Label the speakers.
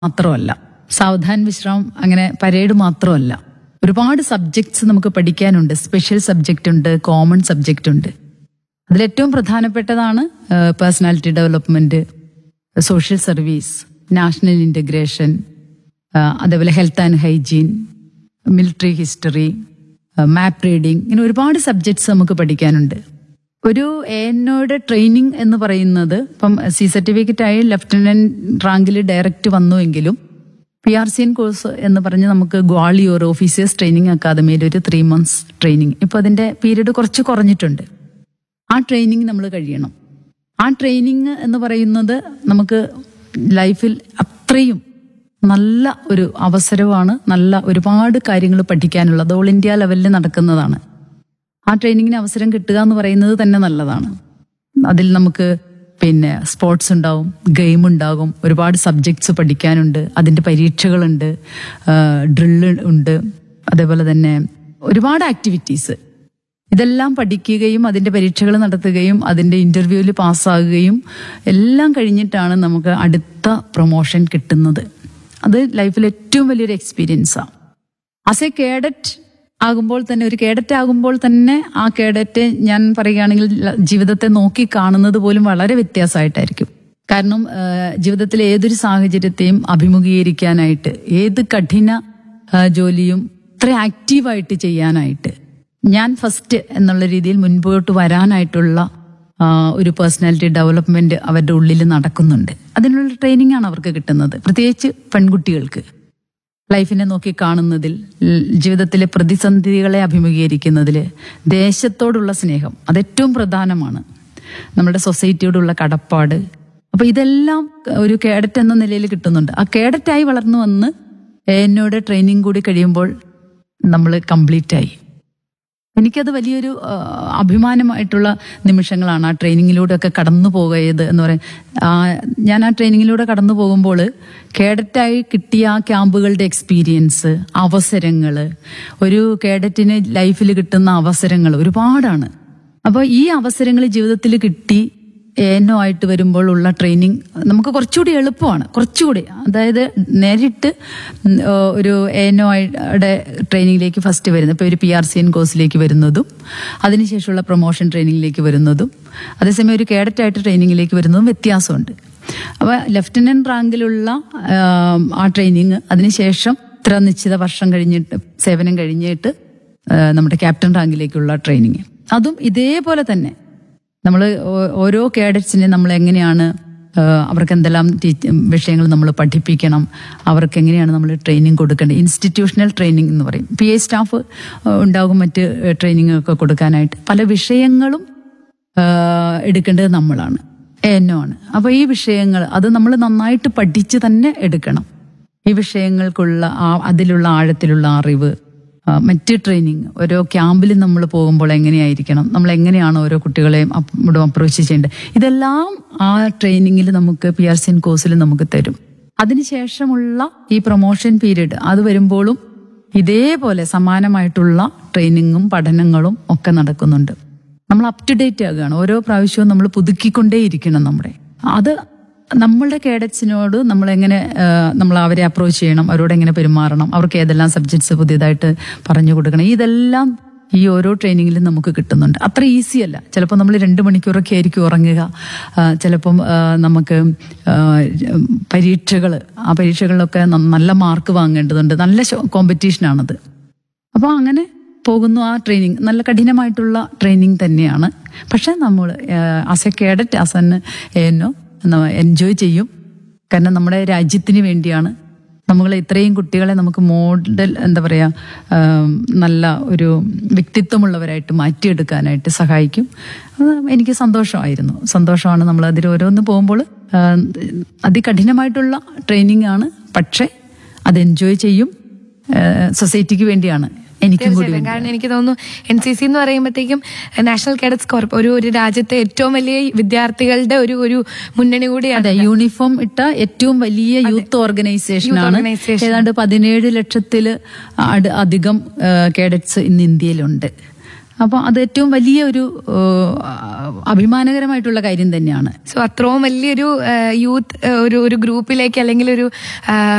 Speaker 1: മാത്രമല്ല സാവധാൻ വിശ്രാം അങ്ങനെ പരേഡ് മാത്രമല്ല ഒരുപാട് സബ്ജക്ട്സ് നമുക്ക് പഠിക്കാനുണ്ട് സ്പെഷ്യൽ സബ്ജക്റ്റ് ഉണ്ട് കോമൺ സബ്ജക്റ്റ് ഉണ്ട് അതിലേറ്റവും പ്രധാനപ്പെട്ടതാണ് personality development social service national integration അതേപോലെ health and hygiene military history map reading ഇങ്ങനെ ഒരുപാട് സബ്ജക്ട്സ് നമുക്ക് പഠിക്കാനുണ്ട് ഒരു എന്നോട് ട്രെയിനിങ് എന്ന് പറയുന്നത് ഇപ്പം സി സർട്ടിഫിക്കറ്റ് ആയി ലെഫ്റ്റനന്റ് റാങ്കിൽ ഡയറക്റ്റ് വന്നുവെങ്കിലും P R C N course എന്ന് പറഞ്ഞ് നമുക്ക് ഗ്വാളിയോർ ഓഫീസേഴ്സ് ട്രെയിനിങ് അക്കാദമിയിൽ ഒരു ത്രീ മന്ത്സ് ട്രെയിനിങ് ഇപ്പൊ അതിന്റെ പീരീഡ് കുറച്ച് കുറഞ്ഞിട്ടുണ്ട് ആ ട്രെയിനിങ് നമ്മൾ കഴിയണം ആ ട്രെയിനിങ് എന്ന് പറയുന്നത് നമുക്ക് ലൈഫിൽ അത്രയും നല്ല ഒരു അവസരമാണ് നല്ല ഒരുപാട് കാര്യങ്ങൾ പഠിക്കാനുള്ളത് ഓൾ ഇന്ത്യ ലെവലിൽ നടക്കുന്നതാണ് ആ ട്രെയിനിങ്ങിന് അവസരം കിട്ടുക എന്ന് പറയുന്നത് തന്നെ നല്ലതാണ് അതിൽ നമുക്ക് പിന്നെ സ്പോർട്സ് ഉണ്ടാവും ഗെയിം ഉണ്ടാകും ഒരുപാട് സബ്ജക്ട്സ് പഠിക്കാനുണ്ട് അതിന്റെ പരീക്ഷകളുണ്ട് ഡ്രില്ല് ഉണ്ട് അതേപോലെ തന്നെ ഒരുപാട് ആക്ടിവിറ്റീസ് ഇതെല്ലാം പഠിക്കുകയും അതിന്റെ പരീക്ഷകൾ നടത്തുകയും അതിന്റെ ഇന്റർവ്യൂവിൽ പാസ്സാകുകയും എല്ലാം കഴിഞ്ഞിട്ടാണ് നമുക്ക് അടുത്ത പ്രൊമോഷൻ കിട്ടുന്നത് അത് ലൈഫിൽ ഏറ്റവും വലിയൊരു എക്സ്പീരിയൻസാണ് ആസ് എ കേഡറ്റ് ആകുമ്പോൾ തന്നെ ഒരു കേഡറ്റ് ആകുമ്പോൾ തന്നെ ആ കേഡറ്റ് ഞാൻ പറയുകയാണെങ്കിൽ ല- ജീവിതത്തെ നോക്കി കാണുന്നത് പോലും വളരെ വ്യത്യാസമായിട്ടായിരിക്കും കാരണം ആ, ജീവിതത്തിലെ ഏതൊരു സാഹചര്യത്തെയും അഭിമുഖീകരിക്കാനായിട്ട് ഏത് കഠിന ആ, ജോലിയും ഇത്ര ആക്റ്റീവായിട്ട് ചെയ്യാനായിട്ട് ഞാൻ ഫസ്റ്റ് എന്നുള്ള രീതിയിൽ മുൻപോട്ട് വരാനായിട്ടുള്ള ആ, ഒരു പേഴ്സണാലിറ്റി ഡെവലപ്മെന്റ് അവരുടെ ഉള്ളിൽ നടക്കുന്നുണ്ട് അതിനുള്ള ട്രെയിനിങ് ആണ് അവർക്ക് കിട്ടുന്നത് പ്രത്യേകിച്ച് പെൺകുട്ടികൾക്ക് ലൈഫിനെ നോക്കി കാണുന്നതിൽ ൽ- ജീവിതത്തിലെ പ്രതിസന്ധികളെ അഭിമുഖീകരിക്കുന്നതിൽ ദേശത്തോടുള്ള സ്നേഹം അത് ഏറ്റവും പ്രധാനമാണ് നമ്മുടെ സൊസൈറ്റിയോടുള്ള കടപ്പാട് അപ്പൊ ഇതെല്ലാം ഒരു കേഡറ്റ് എന്ന നിലയിൽ കിട്ടുന്നുണ്ട് ആ കേഡറ്റായി വളർന്നു വന്ന് എന്നോട് ട്രെയിനിങ് കൂടി കഴിയുമ്പോൾ നമ്മൾ കംപ്ലീറ്റ് ആയി എനിക്കത് വലിയൊരു ആ, അഭിമാനമായിട്ടുള്ള നിമിഷങ്ങളാണ് ആ ട്രെയിനിങ്ങിലൂടെ ഒക്കെ കടന്നു പോയത് എന്ന് പറയാൻ ആ, ഞാൻ ആ ട്രെയിനിങ്ങിലൂടെ കടന്നു പോകുമ്പോൾ കേഡറ്റായി കിട്ടിയ ആ ക്യാമ്പുകളുടെ എക്സ്പീരിയൻസ് അവസരങ്ങൾ ഒരു കേഡറ്റിന് ലൈഫിൽ കിട്ടുന്ന അവസരങ്ങൾ ഒരുപാടാണ് അപ്പോൾ ഈ അവസരങ്ങൾ ജീവിതത്തിൽ കിട്ടി ഏനോ ആയിട്ട് വരുമ്പോൾ ഉള്ള ട്രെയിനിങ് നമുക്ക് കുറച്ചുകൂടി എളുപ്പമാണ് കുറച്ചുകൂടി അതായത് നേരിട്ട് ഉം, ഏ, ഒരു ഏനോ ആയുടെ ട്രെയിനിങ്ങിലേക്ക് ഫസ്റ്റ് വരുന്നത് ഇപ്പോൾ ഒരു പി ആർ സി എൻ കോഴ്സിലേക്ക് വരുന്നതും അതിനുശേഷമുള്ള പ്രൊമോഷൻ ട്രെയിനിങ്ങിലേക്ക് വരുന്നതും അതേസമയം ഒരു കേഡറ്റായിട്ട് ട്രെയിനിങ്ങിലേക്ക് വരുന്നതും വ്യത്യാസമുണ്ട് അപ്പോൾ ലെഫ്റ്റനന്റ് റാങ്കിലുള്ള ആ, ആ ട്രെയിനിങ് അതിനുശേഷം ഇത്ര നിശ്ചിത വർഷം കഴിഞ്ഞിട്ട് സേവനം കഴിഞ്ഞിട്ട് ആ, നമ്മുടെ ക്യാപ്റ്റൻ റാങ്കിലേക്കുള്ള ട്രെയിനിങ് അതും ഇതേപോലെ തന്നെ നമ്മൾ ഓരോ കേഡറ്റ്സിനെ നമ്മൾ എങ്ങനെയാണ് ആ, അവർക്ക് എന്തെല്ലാം വിഷയങ്ങൾ നമ്മൾ പഠിപ്പിക്കണം അവർക്ക് എങ്ങനെയാണ് നമ്മൾ ട്രെയിനിങ് കൊടുക്കേണ്ടത് ഇൻസ്റ്റിറ്റ്യൂഷണൽ ട്രെയിനിങ് എന്ന് പറയും പി എ സ്റ്റാഫ് ഉണ്ടാകും മറ്റ് ട്രെയിനിങ് ഒക്കെ കൊടുക്കാനായിട്ട് പല വിഷയങ്ങളും ആ, എടുക്കേണ്ടത് നമ്മളാണ് എന്നോ ആണ് അപ്പൊ ഈ വിഷയങ്ങൾ അത് നമ്മൾ നന്നായിട്ട് പഠിച്ച് തന്നെ എടുക്കണം ഈ വിഷയങ്ങൾക്കുള്ള ആ അതിലുള്ള ആഴത്തിലുള്ള അറിവ് ആ, മറ്റ് ട്രെയിനിങ് ഓരോ ക്യാമ്പിൽ നമ്മൾ പോകുമ്പോൾ എങ്ങനെയായിരിക്കണം നമ്മൾ എങ്ങനെയാണ് ഓരോ കുട്ടികളെയും അപ്രോച്ച് ചെയ്യേണ്ടത് ഇതെല്ലാം ആ ട്രെയിനിങ്ങിൽ നമുക്ക് പി ആർ സി എൻ കോഴ്സിൽ നമുക്ക് തരും അതിനുശേഷമുള്ള ഈ പ്രൊമോഷൻ പീരീഡ് അത് വരുമ്പോഴും ഇതേപോലെ സമാനമായിട്ടുള്ള ട്രെയിനിങ്ങും പഠനങ്ങളും ഒക്കെ നടക്കുന്നുണ്ട് നമ്മൾ അപ് ടു ഡേറ്റ് ആകുകയാണ് ഓരോ പ്രാവശ്യവും നമ്മൾ പുതുക്കിക്കൊണ്ടേയിരിക്കണം നമ്മുടെ അത് നമ്മളുടെ കേഡറ്റ്സിനോട് നമ്മൾ എങ്ങനെ ആ, നമ്മൾ അവരെ അപ്രോച്ച് ചെയ്യണം അവരോട് എങ്ങനെ പെരുമാറണം അവർക്ക് ഏതെല്ലാം സബ്ജക്ട്സ് പുതിയതായിട്ട് പറഞ്ഞു കൊടുക്കണം ഇതെല്ലാം ഈ ഓരോ ട്രെയിനിങ്ങിലും നമുക്ക് കിട്ടുന്നുണ്ട് അത്ര ഈസി അല്ല ചിലപ്പോൾ നമ്മൾ രണ്ട് മണിക്കൂറൊക്കെ ആയിരിക്കും ഉറങ്ങുക ആ, ചിലപ്പം ആ, നമുക്ക് പരീക്ഷകൾ ആ പരീക്ഷകളിലൊക്കെ ന- നല്ല മാർക്ക് വാങ്ങേണ്ടതുണ്ട് നല്ല കോമ്പറ്റീഷനാണത് അപ്പോൾ അങ്ങനെ പോകുന്നു ആ ട്രെയിനിങ് നല്ല കഠിനമായിട്ടുള്ള ട്രെയിനിങ് തന്നെയാണ് പക്ഷെ നമ്മൾ as a cadet as an എന്നോ എൻജോയ് ചെയ്യും കാരണം നമ്മുടെ രാജ്യത്തിന് വേണ്ടിയാണ് നമ്മൾ ഇത്രയും കുട്ടികളെ നമുക്ക് മോഡൽ എന്താ പറയാ ആം, നല്ല ഒരു വ്യക്തിത്വമുള്ളവരായിട്ട് മാറ്റിയെടുക്കാനായിട്ട് സഹായിക്കും അത് എനിക്ക് സന്തോഷമായിരുന്നു സന്തോഷമാണ് നമ്മൾ അതിൽ ഓരോന്ന് പോകുമ്പോൾ ആ, അതികഠിനമായിട്ടുള്ള ട്രെയിനിങ് ആണ് പക്ഷേ അത് എൻജോയ് ചെയ്യും സൊസൈറ്റിക്ക് വേണ്ടിയാണ് എനിക്കും കൂടി
Speaker 2: തീർച്ചയായിട്ടും കാരണം എനിക്ക് തോന്നുന്നു എൻ സി സി എന്ന് പറയുമ്പോഴത്തേക്കും നാഷണൽ കേഡറ്റ്സ് കോർപ്പ് ഒരു ഒരു രാജ്യത്തെ ഏറ്റവും വലിയ വിദ്യാർത്ഥികളുടെ ഒരു ഒരു മുന്നണി കൂടിയാണ്
Speaker 1: അതെ യൂണിഫോം ഇട്ട ഏറ്റവും വലിയ യൂത്ത് ഓർഗനൈസേഷൻ
Speaker 2: Youth
Speaker 1: ആണ്
Speaker 2: organization.
Speaker 1: ഏതാണ്ട് പതിനേഴ് ലക്ഷത്തില് അട് അധികം കേഡറ്റ്സ് ഇന്ന് ഇന്ത്യയിലുണ്ട് അപ്പോൾ അത് ഏറ്റവും വലിയ ഒരു ഏഹ്, അഭിമാനകരമായിട്ടുള്ള കാര്യം തന്നെയാണ്
Speaker 2: സോ അത്രയും വലിയൊരു യൂത്ത് ഒരു ഒരു ഗ്രൂപ്പിലേക്ക് അല്ലെങ്കിൽ ഒരു ആ,